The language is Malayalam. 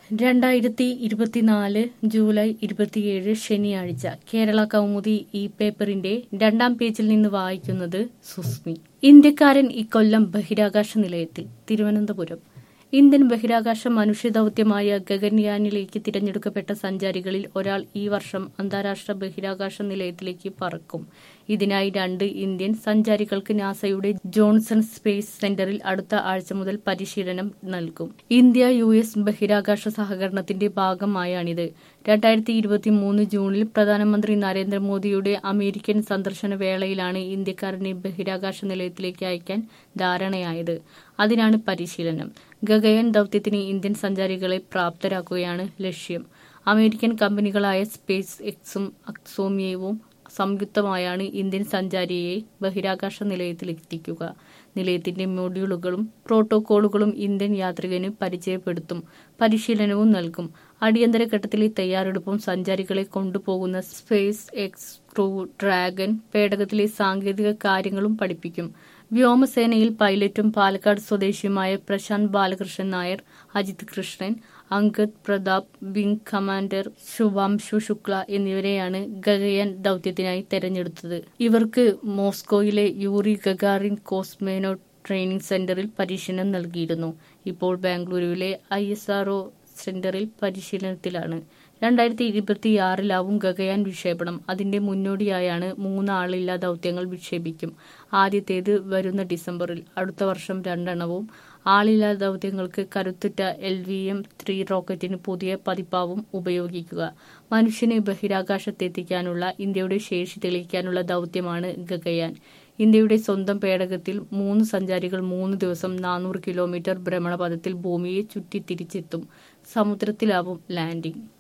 രണ്ടായിരത്തി ഇരുപത്തിനാല് ജൂലൈ ഇരുപത്തിയേഴ് ശനിയാഴ്ച കേരള കൗമുദി ഈ പേപ്പറിന്റെ രണ്ടാം പേജിൽ നിന്ന് വായിക്കുന്നത് സുസ്മി ഇന്ത്യക്കാരൻ ഇക്കൊല്ലം ബഹിരാകാശ നിലയത്തിൽ തിരുവനന്തപുരം ഇന്ത്യൻ ബഹിരാകാശ മനുഷ്യദൌത്യമായ ഗഗൻയാനിലേക്ക് തിരഞ്ഞെടുക്കപ്പെട്ട സഞ്ചാരികളിൽ ഒരാൾ ഈ വർഷം അന്താരാഷ്ട്ര ബഹിരാകാശ നിലയത്തിലേക്ക് പറക്കും ഇതിനായി രണ്ട് ഇന്ത്യൻ സഞ്ചാരികൾക്ക് നാസയുടെ ജോൺസൺ സ്പേസ് സെന്ററിൽ അടുത്ത ആഴ്ച മുതൽ പരിശീലനം നൽകും ഇന്ത്യ യു എസ് ബഹിരാകാശ സഹകരണത്തിന്റെ ഭാഗമായാണിത് രണ്ടായിരത്തി ഇരുപത്തി മൂന്ന് ജൂണിൽ പ്രധാനമന്ത്രി നരേന്ദ്രമോദിയുടെ അമേരിക്കൻ സന്ദർശന വേളയിലാണ് ഇന്ത്യക്കാരനെ ബഹിരാകാശ നിലയത്തിലേക്ക് അയക്കാൻ ധാരണയായത് അതിനാണ് പരിശീലനം ഗഗയൻ ദൌത്യത്തിന് ഇന്ത്യൻ സഞ്ചാരികളെ പ്രാപ്തരാക്കുകയാണ് ലക്ഷ്യം അമേരിക്കൻ കമ്പനികളായ സ്പേസ് എക്സും അക്സോമിയവും സംയുക്തമായാണ് ഇന്ത്യൻ സഞ്ചാരിയെ ബഹിരാകാശ നിലയത്തിലെത്തിക്കുക നിലയത്തിന്റെ മൊഡ്യൂളുകളും പ്രോട്ടോക്കോളുകളും ഇന്ത്യൻ യാത്രികന് പരിചയപ്പെടുത്തും പരിശീലനവും നൽകും അടിയന്തര ഘട്ടത്തിലെ തയ്യാറെടുപ്പും സഞ്ചാരികളെ കൊണ്ടുപോകുന്ന സ്പേസ് എക്സ് ക്രൂ ഡ്രാഗൺ പേടകത്തിലെ സാങ്കേതിക കാര്യങ്ങളും പഠിപ്പിക്കും വ്യോമസേനയിൽ പൈലറ്റും പാലക്കാട് സ്വദേശിയുമായ പ്രശാന്ത് ബാലകൃഷ്ണൻ നായർ അജിത് കൃഷ്ണൻ അങ്കദ് പ്രതാപ് വിംഗ് കമാൻഡർ ശുഭാംശു ശുക്ല എന്നിവരെയാണ് ഗഗയൻ ദൌത്യത്തിനായി തെരഞ്ഞെടുത്തത് ഇവർക്ക് മോസ്കോയിലെ യൂറി ഗഗാറിൻ കോസ്മേനോ ട്രെയിനിംഗ് സെന്ററിൽ പരിശീലനം നൽകിയിരുന്നു ഇപ്പോൾ ബാംഗ്ലൂരുവിലെ ഐ എസ് ആർഒ സെന്ററിൽ പരിശീലനത്തിലാണ് രണ്ടായിരത്തി ഇരുപത്തിയാറിലാവും ഗഗയാൻ വിക്ഷേപണം അതിന്റെ മുന്നോടിയായാണ് മൂന്ന് ആളില്ലാ ദൌത്യങ്ങൾ വിക്ഷേപിക്കും ആദ്യത്തേത് വരുന്ന ഡിസംബറിൽ അടുത്ത വർഷം രണ്ടെണ്ണവും ആളില്ലാ ദൌത്യങ്ങൾക്ക് കരുത്തുറ്റ എൽ വി എം ത്രീ റോക്കറ്റിന് പുതിയ പതിപ്പാവും ഉപയോഗിക്കുക മനുഷ്യനെ ബഹിരാകാശത്തെത്തിക്കാനുള്ള ഇന്ത്യയുടെ ശേഷി തെളിയിക്കാനുള്ള ദൌത്യമാണ് ഗഗയാൻ ഇന്ത്യയുടെ സ്വന്തം പേടകത്തിൽ മൂന്ന് സഞ്ചാരികൾ മൂന്ന് ദിവസം നാനൂറ് കിലോമീറ്റർ ഭ്രമണപഥത്തിൽ ഭൂമിയെ ചുറ്റി തിരിച്ചെത്തും സമുദ്രത്തിലാവും ലാൻഡിംഗ്